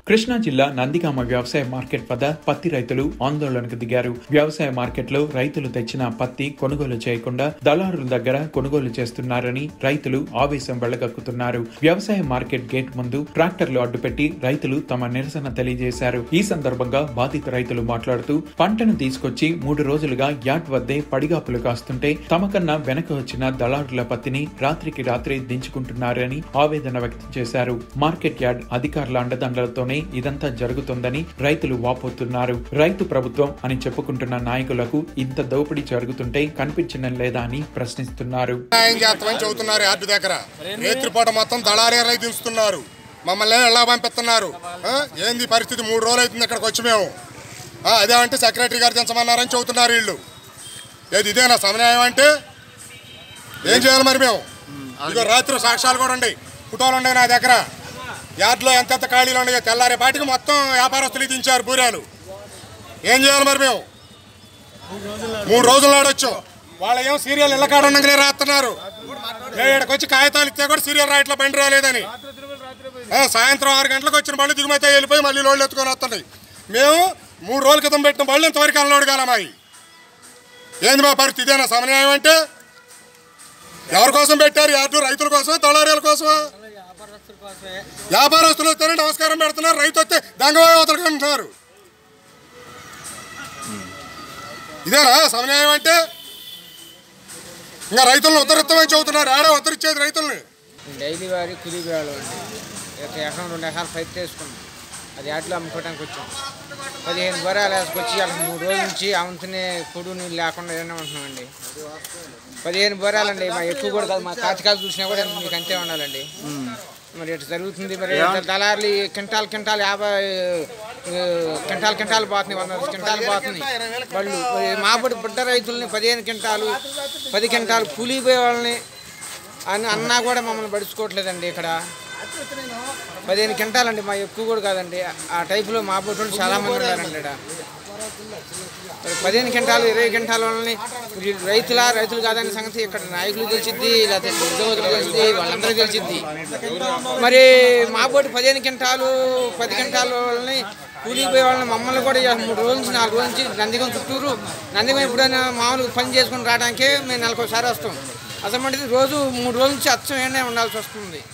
కృష్ణా జిల్లా నందిగామ వ్యవసాయ మార్కెట్ వద్ద పత్తి రైతులు ఆందోళనకు దిగారు వ్యవసాయ మార్కెట్లో రైతులు తెచ్చిన పత్తి కొనుగోలు చేయకుండా దళారుల దగ్గర కొనుగోలు చేస్తున్నారని రైతులు ఆవేశం వెళ్లగక్కుతున్నారు వ్యవసాయ మార్కెట్ గేట్ ముందు ట్రాక్టర్లు అడ్డుపెట్టి రైతులు తమ నిరసన తెలియజేశారు ఈ సందర్భంగా బాధిత రైతులు మాట్లాడుతూ పంటను తీసుకొచ్చి మూడు రోజులుగా యార్డ్ వద్దే పడిగాపులు కాస్తుంటే తమకన్నా వెనక వచ్చిన దళారుల పత్తిని రాత్రికి రాత్రి దించుకుంటున్నారని ఆవేదన వ్యక్తం చేశారు మార్కెట్ యార్డ్ అధికారుల అండదండలతోనే ఇదంతా జరుగుతోందని రైతులు వాపోతున్నారు రైతు ప్రభుత్వం అని చెప్పుకుంటున్న నాయకులకు ఇంత దోపిడీ జరుగుతుంటే కనిపించడం లేదా అని ప్రశ్నిస్తున్నారు న్యాయం చేస్తామని చెబుతున్నారు యార్డు దగ్గర రేత్రిపూట మొత్తం దళారీలై దించుతున్నారు మమ్మల్ని ఎలా పంపిస్తున్నారు ఆ? ఏంది పరిస్థితి మూడు రోజులు అవుతుంది ఇక్కడికి వచ్చి మేము ఆ, అదే అంటే సెక్రటరీ గారు దించమన్నారని చెబుతున్నారు వీళ్ళు ఏది ఇదేనా సమన్యాయం అంటే ఏం చేయాలి మరి మేము ఇదిగో రాత్రి సాక్ష్యాలు కూడా ఉన్నాయి ఫోటోలు ఉన్నాయి నా దగ్గర యార్డ్లో ఎంతెంత ఖాళీలు ఉన్నాయో తెల్లారే పాటికి మొత్తం వ్యాపారస్తులు దించారు బూరాలు ఏం చేయాలి మరి మేము మూడు రోజులు నాడొచ్చాం వాళ్ళ ఏం సీరియల్ ఇళ్ళ కాడ ఉండగానే రాస్తున్నారు మేము ఇక్కడికి వచ్చి కాగితాలు ఇస్తే కూడా సీరియల్ రాయట్లో బండి రాలేదని ఆ, సాయంత్రం ఆరు గంటలకు వచ్చిన బళ్ళు దిగుమతి వెళ్ళిపోయి మళ్ళీ లోడ్లు ఎత్తుకొని వస్తున్నాయి మేము మూడు రోజుల క్రితం పెట్టిన బళ్ళు ఇంతవరకు అన్లోడ్ కాలమాయి ఏంది మా పరిస్థితి ఇదేనా సమన్యాయం అంటే ఎవరి కోసం పెట్టారు యార్డు రైతుల కోసం తలారీల కోసమా వ్యాపారస్తులు వస్తేనే నమస్కారం పెడుతున్నారు రైతు వస్తే దంగవాయవతలకు అంటున్నారు ఇదేనా సమన్యాయం అంటే ఇంకా రైతులను ఉద్ధరిస్తామని చెబుతున్నారు ఆడ ఉద్ధరించేది రైతుల్ని డైలీ వారి కూలీ వేయాలి అండి ఒక ఎకరం రెండు ఎకరాలు పైపు వేసుకున్నాం అది ఆటలో అమ్ముకోవడానికి వచ్చాం పదిహేను బరాలు వేసుకొచ్చి అక్కడ మూడు రోజుల నుంచి అవంతనే పొడు నీళ్ళు లేకుండా ఏదైనా ఉంటున్నామండి పదిహేను బరాలండి మా ఎక్కువ కూడా కాదు మా కాచికాలు చూసినా కూడా మీకు అంతే ఉండాలండి మరి ఇట్లా జరుగుతుంది మరి దళారులు ఈ క్వింటాల్ క్వింటాల్ యాభై ఆ, క్వింటాల్ క్వింటాల్ పోతున్నాయి వంద క్వింటాల్ పోతున్నాయి వాళ్ళు మరి మాబడి బుడ్డ రైతుల్ని పదిహేను క్వింటాలు పది క్వింటాలు కూలీ పోయే వాళ్ళని అని అన్నా కూడా మమ్మల్ని పడుచుకోవట్లేదండి ఇక్కడ పదిహేను క్వింటాలండి మా ఎక్కువ కూడా కాదండి ఆ టైపులో మా బొట్టులు చాలా మంది ఉన్నారండి ఇక్కడ మరి పదిహేను క్వింటాలు ఇరవై క్వింటాల వాళ్ళని వీళ్ళు రైతులా రైతులు కాదని సంగతి ఇక్కడ నాయకులు తెలిసిద్ది లేకపోతే ఉద్యోగులు తెలిసిద్ది వాళ్ళందరూ తెలిసిద్ది మరి మా బోటి పదిహేను క్వింటాలు పది క్వింటాల వాళ్ళని కూలికి పోయే వాళ్ళని మమ్మల్ని కూడా ఇవాళ మూడు రోజుల నుంచి నాలుగు రోజుల నుంచి నందిగం చుట్టూరు నందిగం ఎప్పుడైనా మామూలుగా పని చేసుకుని రావడానికే మేము నెలకోసారి వస్తాం అసలు రోజు మూడు రోజుల నుంచి అచ్చం ఏంటనే ఉండాల్సి వస్తుంది